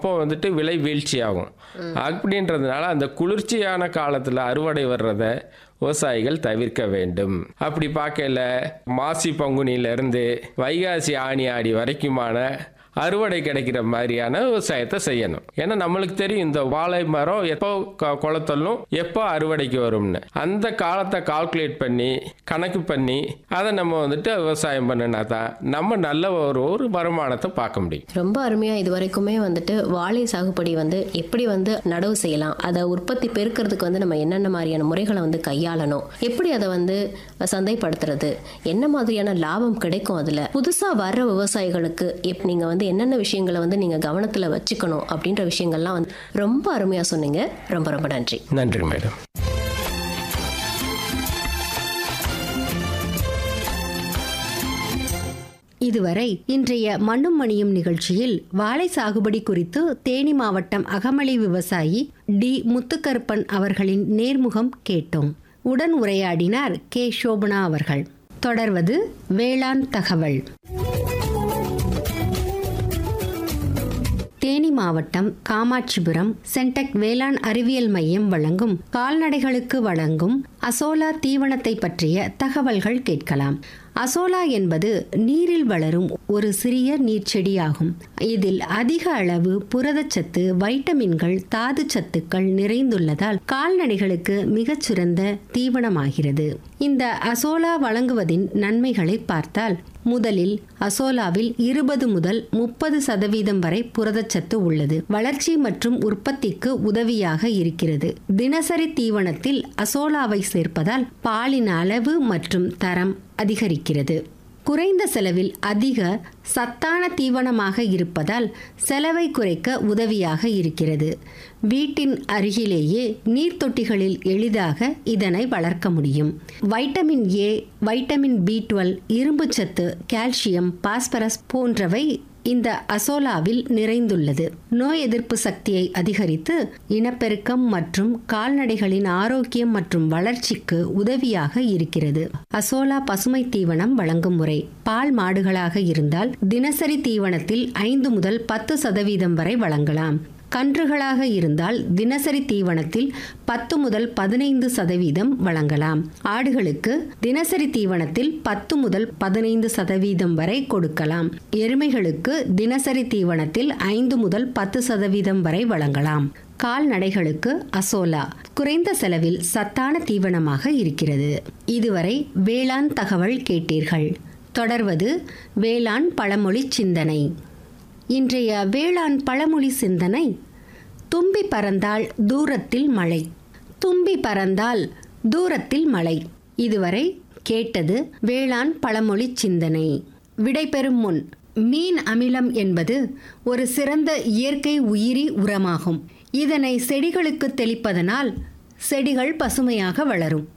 அப்போ வந்துட்டு விலை வீழ்ச்சி ஆகும் அப்படின்றதுனால அந்த குளிர்ச்சியான காலத்தில் அறுவடை வர்றதை விவசாயிகள் தவிர்க்க வேண்டும் அப்படி பார்க்கல மாசி பங்குனியிலிருந்து வைகாசி ஆணி ஆடி வரைக்குமான அறுவடை கிடைக்கிற மாதிரியான விவசாயத்தை செய்யணும் ஏன்னா நம்மளுக்கு தெரியும் இந்த வாழை மரம் எப்போ க- குளத்தள்ளும் எப்போ அறுவடைக்கு வரும்னு அந்த காலத்தை கால்குலேட் பண்ணி கணக்கு பண்ணி அதை நம்ம வந்துட்டு விவசாயம் பண்ணினா தான் நம்ம நல்ல ஒரு ஒரு வருமானத்தை பார்க்க முடியும் ரொம்ப அருமையா இது வரைக்குமே வந்துட்டு வாழை சாகுபடி வந்து எப்படி வந்து நடவு செய்யலாம் அதை உற்பத்தி பெருக்கிறதுக்கு வந்து நம்ம என்னென்ன மாதிரியான முறைகளை வந்து கையாளணும் எப்படி அதை வந்து சந்தைப்படுத்துறது என்ன மாதிரியான லாபம் கிடைக்கும் அதுல புதுசா வர்ற விவசாயிகளுக்கு எப் நீங்க வந்து என்னென்ன விஷயங்களை வந்து நீங்க கவனத்துல வச்சுக்கணும் அப்படின்ற விஷயங்கள்லாம் வந்து ரொம்ப அருமையா சொன்னீங்க ரொம்ப ரொம்ப நன்றி நன்றி மேடம் இதுவரை இன்றைய மண்ணும் மணியும் நிகழ்ச்சியில் வாழை சாகுபடி குறித்து தேனி மாவட்டம் அகமளி விவசாயி டி முத்துக்கருப்பன் அவர்களின் நேர்முகம் கேட்டோம் உடன் உரையாடினார் கே சோபனா அவர்கள் தொடர்வது வேளாண் தகவல் தேனி மாவட்டம் காமாட்சிபுரம் சென்டெக் வேளாண் அறிவியல் மையம் வழங்கும் கால்நடைகளுக்கு வழங்கும் அசோலா தீவனத்தை பற்றிய தகவல்கள் கேட்கலாம் அசோலா என்பது நீரில் வளரும் ஒரு சிறிய நீர்ச்செடியாகும் இதில் அதிக அளவு புரதச்சத்து வைட்டமின்கள் தாது சத்துக்கள் நிறைந்துள்ளதால் கால்நடைகளுக்கு மிகச்சிறந்த தீவனமாகிறது இந்த அசோலா வழங்குவதின் நன்மைகளை பார்த்தால் முதலில் அசோலாவில் இருபது முதல் முப்பது சதவீதம் வரை புரதச்சத்து உள்ளது வளர்ச்சி மற்றும் உற்பத்திக்கு உதவியாக இருக்கிறது தினசரி தீவனத்தில் அசோலாவை சேர்ப்பதால் பாலின் அளவு மற்றும் தரம் அதிகரிக்கிறது குறைந்த செலவில் அதிக சத்தான தீவனமாக இருப்பதால் செலவை குறைக்க உதவியாக இருக்கிறது வீட்டின் அருகிலேயே நீர்த்தொட்டிகளில் எளிதாக இதனை வளர்க்க முடியும் vitamin A vitamin B twelve இரும்புச்சத்து கால்சியம் பாஸ்பரஸ் போன்றவை இந்த அசோலாவில் நிறைந்துள்ளது நோய் எதிர்ப்பு சக்தியை அதிகரித்து இனப்பெருக்கம் மற்றும் கால்நடைகளின் ஆரோக்கியம் மற்றும் வளர்ச்சிக்கு உதவியாக இருக்கிறது அசோலா பசுமை தீவனம் வழங்கும் முறை பால் மாடுகளாக இருந்தால் தினசரி தீவனத்தில் ஐந்து முதல் பத்து சதவீதம் வரை வழங்கலாம் கன்றுகளாக இருந்தால் தினசரி தீவனத்தில் பத்து முதல் பதினைந்து சதவீதம் வழங்கலாம் ஆடுகளுக்கு தினசரி தீவனத்தில் பத்து முதல் பதினைந்து சதவீதம் வரை கொடுக்கலாம் எருமைகளுக்கு தினசரி தீவனத்தில் ஐந்து முதல் பத்து சதவீதம் வரை வழங்கலாம் கால்நடைகளுக்கு அசோலா குறைந்த செலவில் சத்தான தீவனமாக இருக்கிறது இதுவரை வேளாண் தகவல் கேட்டீர்கள் தொடர்வது வேளாண் பழமொழி சிந்தனை இன்றைய வேளாண் பழமொழி சிந்தனை தும்பி பறந்தால் தூரத்தில் மழை தும்பி பறந்தால் தூரத்தில் மழை இதுவரை கேட்டது வேளாண் பழமொழி சிந்தனை விடைபெறும் முன் மீன் அமிலம் என்பது ஒரு சிறந்த இயற்கை உயிரி உரமாகும் இதனை செடிகளுக்கு தெளிப்பதனால் செடிகள் பசுமையாக வளரும்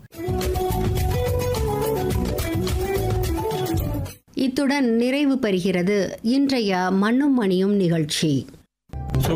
இத்துடன் நிறைவு பெறுகிறது இன்றைய மண்ணும் மணியும் நிகழ்ச்சி